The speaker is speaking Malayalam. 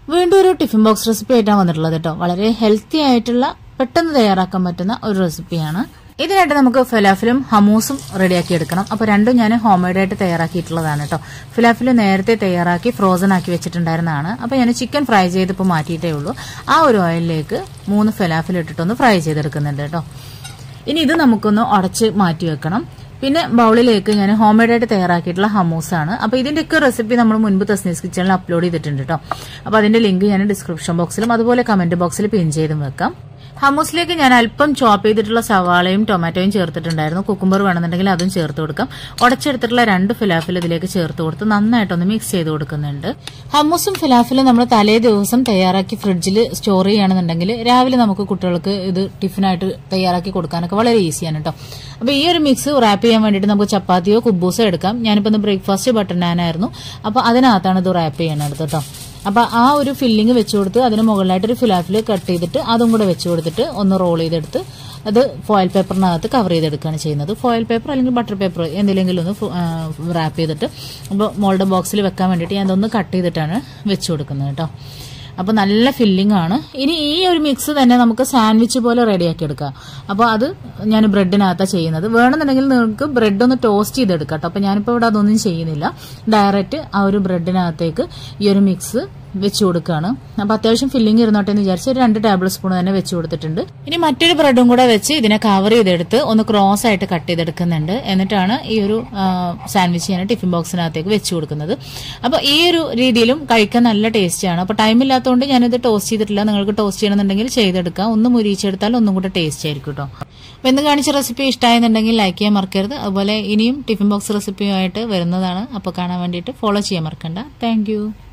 വീണ്ടും ഒരു ടിഫിൻ ബോക്സ് റെസിപ്പി ആയിട്ടാണ് വന്നിട്ടുള്ളത് കേട്ടോ വളരെ ഹെൽത്തി ആയിട്ടുള്ള പെട്ടെന്ന് തയ്യാറാക്കാൻ പറ്റുന്ന ഒരു റെസിപ്പിയാണ് ഇതിനായിട്ട് നമുക്ക് ഫിലാഫിലും ഹമൂസും റെഡിയാക്കി എടുക്കണം അപ്പോൾ രണ്ടും ഞാൻ ഹോം മെയ്ഡായിട്ട് തയ്യാറാക്കിയിട്ടുള്ളതാണ് കേട്ടോ ഫിലാഫിൽ നേരത്തെ തയ്യാറാക്കി ഫ്രോസൺ ആക്കി വെച്ചിട്ടുണ്ടായിരുന്നതാണ് അപ്പോൾ ഞാൻ ചിക്കൻ ഫ്രൈ ചെയ്തിപ്പോൾ മാറ്റിയിട്ടേ ഉള്ളൂ ആ ഒരു ഓയിലിലേക്ക് മൂന്ന് ഫിലാഫിൽ ഇട്ടിട്ടൊന്ന് ഫ്രൈ ചെയ്തെടുക്കുന്നുണ്ട് കേട്ടോ ഇനി ഇത് നമുക്കൊന്ന് ഉടച്ച് മാറ്റി വെക്കണം പിന്നെ ബൗളിലേക്ക് ഞാൻ ഹോം മെയ്ഡായിട്ട് തയ്യാറാക്കിയിട്ടുള്ള ഹമൂസാണ് അപ്പോൾ ഇതിൻ്റെയൊക്കെ റെസിപ്പി നമ്മൾ മുൻപ് തസ്നീസ് കിച്ചണിൽ അപ്ലോഡ് ചെയ്തിട്ടുണ്ട് കേട്ടോ അപ്പോൾ അതിന്റെ ലിങ്ക് ഞാൻ ഡിസ്ക്രിപ്ഷൻ ബോക്സിലും അതുപോലെ കമന്റ് ബോക്സിൽ പിൻ ചെയ്തും വെക്കാം ഹമൂസിലേക്ക് ഞാൻ അല്പം ചോപ്പ് ചെയ്തിട്ടുള്ള സവാളയും ടൊമാറ്റോയും ചേർത്തിട്ടുണ്ടായിരുന്നു കുക്കുംബർ വേണമെന്നുണ്ടെങ്കിൽ അതും ചേർത്ത് കൊടുക്കാം ഉടച്ചെടുത്തിട്ടുള്ള രണ്ട് ഫിലാഫിൽ ഇതിലേക്ക് ചേർത്ത് കൊടുത്ത് നന്നായിട്ടൊന്ന് മിക്സ് ചെയ്ത് കൊടുക്കുന്നുണ്ട് ഹമ്മൂസും ഫിലാഫിലും നമ്മൾ തലേ ദിവസം തയ്യാറാക്കി ഫ്രിഡ്ജിൽ സ്റ്റോർ ചെയ്യുകയാണെന്നുണ്ടെങ്കിൽ രാവിലെ നമുക്ക് കുട്ടികൾക്ക് ഇത് ടിഫിനായിട്ട് തയ്യാറാക്കി കൊടുക്കാനൊക്കെ വളരെ ഈസിയാണ് കേട്ടോ അപ്പോൾ ഈ ഒരു മിക്സ് റാപ്പ് ചെയ്യാൻ വേണ്ടിയിട്ട് നമുക്ക് ചപ്പാത്തിയോ കുബൂസോ എടുക്കാം ഞാനിപ്പോൾ ഇന്ന് ബ്രേക്ക്ഫാസ്റ്റ് ബട്ടർ നാനായിരുന്നു അപ്പോൾ അതിനകത്താണ് ഇത് റാപ്പ് ചെയ്യണത് കേട്ടോ അപ്പോൾ ആ ഒരു ഫില്ലിങ് വെച്ച് കൊടുത്ത് അതിന് മുകളിലായിട്ട് ഒരു ഫിലാഫിൽ കട്ട് ചെയ്തിട്ട് അതും കൂടെ വെച്ച് കൊടുത്തിട്ട് ഒന്ന് റോൾ ചെയ്തെടുത്ത് അത് ഫോയിൽ പേപ്പറിനകത്ത് കവർ ചെയ്തെടുക്കുകയാണ് ചെയ്യുന്നത് ഫോയിൽ പേപ്പർ അല്ലെങ്കിൽ ബട്ടർ പേപ്പർ എന്തെങ്കിലും ഒന്ന് റാപ്പ് ചെയ്തിട്ട് അപ്പോൾ മോൾഡ് ബോക്സിൽ വെക്കാൻ വേണ്ടിയിട്ട് ഞാൻ അതൊന്ന് കട്ട് ചെയ്തിട്ടാണ് വെച്ച് കൊടുക്കുന്നത് കേട്ടോ അപ്പോൾ നല്ല ഫില്ലിംഗ് ആണ് ഇനി ഈ ഒരു മിക്സ് തന്നെ നമുക്ക് സാൻഡ്വിച്ച് പോലെ റെഡിയാക്കി എടുക്കാം അപ്പോൾ അത് ഞാൻ ബ്രെഡിനകത്താണ് ചെയ്യുന്നത് വേണമെന്നുണ്ടെങ്കിൽ നിങ്ങൾക്ക് ബ്രെഡ് ഒന്ന് ടോസ്റ്റ് ചെയ്തെടുക്കാം കേട്ടോ അപ്പോൾ ഞാനിപ്പോൾ ഇവിടെ അതൊന്നും ചെയ്യുന്നില്ല ഡയറക്റ്റ് ആ ഒരു ബ്രെഡിനകത്തേക്ക് ഈ ഒരു മിക്സ് വെച്ച് കൊടുക്കുകയാണ് അപ്പോൾ അത്യാവശ്യം ഫില്ലിംഗ് ഇരുന്നോട്ടെ എന്ന് വിചാരിച്ച് ഒരു രണ്ട് ടേബിൾ സ്പൂൺ തന്നെ വെച്ച് കൊടുത്തിട്ടുണ്ട് ഇനി മറ്റൊരു ബ്രെഡും കൂടെ വെച്ച് ഇതിനെ കവർ ചെയ്തെടുത്ത് ഒന്ന് ക്രോസ് ആയിട്ട് കട്ട് ചെയ്തെടുക്കുന്നുണ്ട് എന്നിട്ടാണ് ഈ ഒരു സാൻഡ്വിച്ച് ഞാൻ ടിഫിൻ ബോക്സിനകത്തേക്ക് വെച്ച് കൊടുക്കുന്നത് അപ്പോൾ ഈ ഒരു രീതിയിലും കഴിക്കാൻ നല്ല ടേസ്റ്റിയാണ് അപ്പോൾ ടൈം ഇല്ലാത്തതുകൊണ്ട് ഞാനിത് ടോസ്റ്റ് ചെയ്തിട്ടില്ല നിങ്ങൾക്ക് ടോസ്റ്റ് ചെയ്യണമെന്നുണ്ടെങ്കിൽ ചെയ്തെടുക്കാം ഒന്ന് മുരിച്ചെടുത്താൽ ഒന്നും കൂടെ ടേസ്റ്റ് ആയിരിക്കും കേട്ടോ വെന്ന് കാണിച്ച റെസിപ്പി ഇഷ്ടമായെന്നുണ്ടെങ്കിൽ ലൈക്ക് ചെയ്യാൻ മറക്കരുത് അതുപോലെ ഇനിയും ടിഫിൻ ബോക്സ് റെസിപ്പിയുമായിട്ട് വരുന്നതാണ് അപ്പോൾ കാണാൻ വേണ്ടിയിട്ട് ഫോളോ ചെയ്യാൻ മറക്കണ്ട താങ്ക്